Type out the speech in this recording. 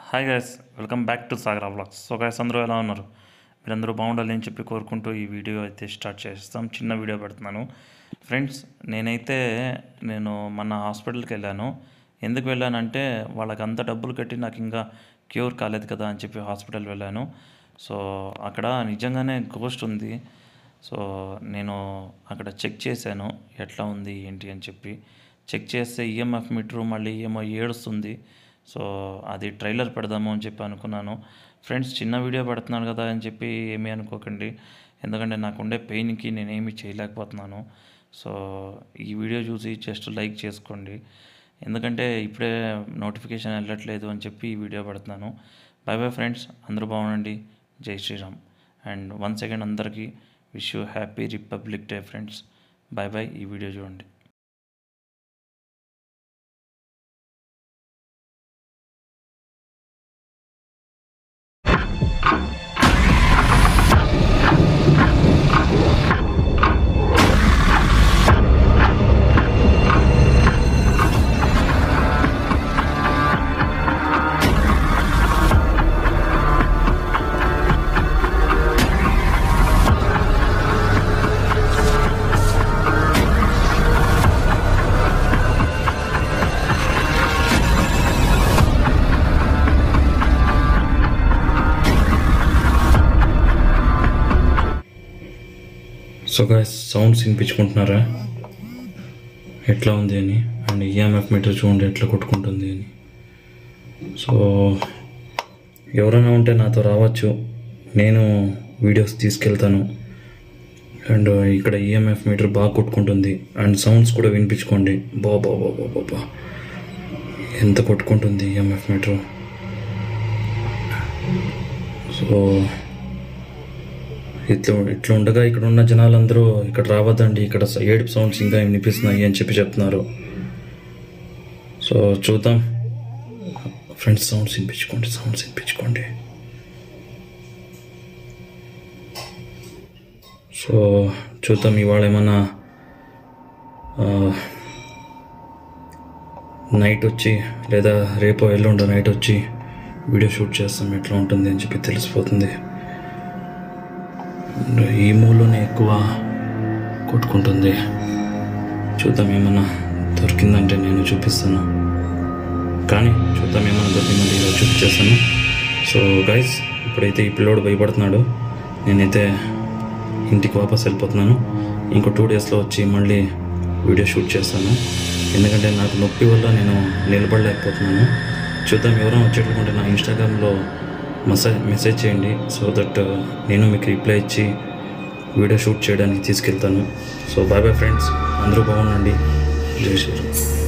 hi guys welcome back to Sagara vlogs so guys అందరూ ఎలా ఉన్నారు మీరందరూ బాగుండాలి అని చెప్పి కోరుకుంటూ ఈ వీడియో అయితే స్టార్ట్ చేస్తాం చిన్న వీడియో పెడుతున్నాను ఫ్రెండ్స్ నేనైతే నేను మన హాస్పిటల్కి వెళ్ళాను ఎందుకు వెళ్ళానంటే వాళ్ళకి అంత డబ్బులు కట్టి నాకు ఇంకా క్యూర్ కాలేదు కదా అని చెప్పి హాస్పిటల్ వెళ్ళాను సో అక్కడ నిజంగానే గోస్ట్ ఉంది సో నేను అక్కడ చెక్ చేశాను ఎట్లా ఉంది ఏంటి అని చెప్పి చెక్ చేస్తే ఈఎంఎఫ్ మీటరు మళ్ళీ ఏమో ఏడుస్తుంది సో అది ట్రైలర్ పెడదాము అని చెప్పి అనుకున్నాను ఫ్రెండ్స్ చిన్న వీడియో పెడుతున్నాను కదా అని చెప్పి ఏమీ అనుకోకండి ఎందుకంటే నాకుండే పెయిన్కి నేనేమి చేయలేకపోతున్నాను సో ఈ వీడియో చూసి జస్ట్ లైక్ చేసుకోండి ఎందుకంటే ఇప్పుడే నోటిఫికేషన్ వెళ్ళట్లేదు అని చెప్పి ఈ వీడియో పెడుతున్నాను బై బై ఫ్రెండ్స్ అందరూ బాగుండండి జై శ్రీరామ్ అండ్ వన్ సెకండ్ అందరికీ wish you happy republic day friends bye bye ఈ వీడియో చూడండి సో గాయస్ సౌండ్స్ వినిపించుకుంటున్నారా ఎట్లా ఉంది అని అండ్ ఈఎంఎఫ్ మీటర్ చూడండి ఎట్లా కొట్టుకుంటుంది అని సో ఎవరైనా ఉంటే నాతో రావచ్చు నేను వీడియోస్ తీసుకెళ్తాను అండ్ ఇక్కడ ఈఎంఎఫ్ మీటర్ బాగా కొట్టుకుంటుంది అండ్ సౌండ్స్ కూడా వినిపించుకోండి బా బా బా బా బా బా ఎంత కొట్టుకుంటుంది ఈఎంఎఫ్ మీటర్ సో ఇట్లా ఇట్లా ఉండగా ఇక్కడ ఉన్న జనాలందరూ ఇక్కడ రావద్దండి ఇక్కడ స- ఏడుపు సౌండ్స్ ఇంకా వినిపిస్తున్నాయి అని చెప్పి చెప్తున్నారు సో చూద్దాం ఫ్రెండ్స్ సౌండ్స్ వినిపించుకోండి సౌండ్స్ వినిపించుకోండి సో చూద్దాం ఇవాళ ఏమన్నా నైట్ వచ్చి లేదా రేపు ఎల్లుండ నైట్ వచ్చి వీడియో షూట్ చేస్తాం ఎట్లా ఉంటుంది అని చెప్పి తెలిసిపోతుంది ఈ మూలోనే ఎక్కువ కొట్టుకుంటుంది చూద్దాం ఏమన్నా దొరికిందంటే నేను చూపిస్తాను కానీ చూద్దాం ఏమన్నా దొరికిందంటే ఈరోజు చూపించేస్తాను సో గైస్ ఇప్పుడైతే ఈ పిల్లోడు భయపడుతున్నాడు నేనైతే ఇంటికి వాపస్ వెళ్ళిపోతున్నాను ఇంకో టూ డేస్లో వచ్చి మళ్ళీ వీడియో షూట్ చేస్తాను ఎందుకంటే నాకు నొప్పి వల్ల నేను నిలబడలేకపోతున్నాను చూద్దాం ఎవరైనా వచ్చేటప్పుడు నా ఇన్స్టాగ్రామ్లో మెసేజ్ మెసేజ్ చేయండి సో దట్ నేను మీకు రిప్లై ఇచ్చి వీడియో షూట్ చేయడానికి తీసుకెళ్తాను సో బాయ్ బాయ్ ఫ్రెండ్స్ అందరూ బాగుండండి జై శ్రీరామ్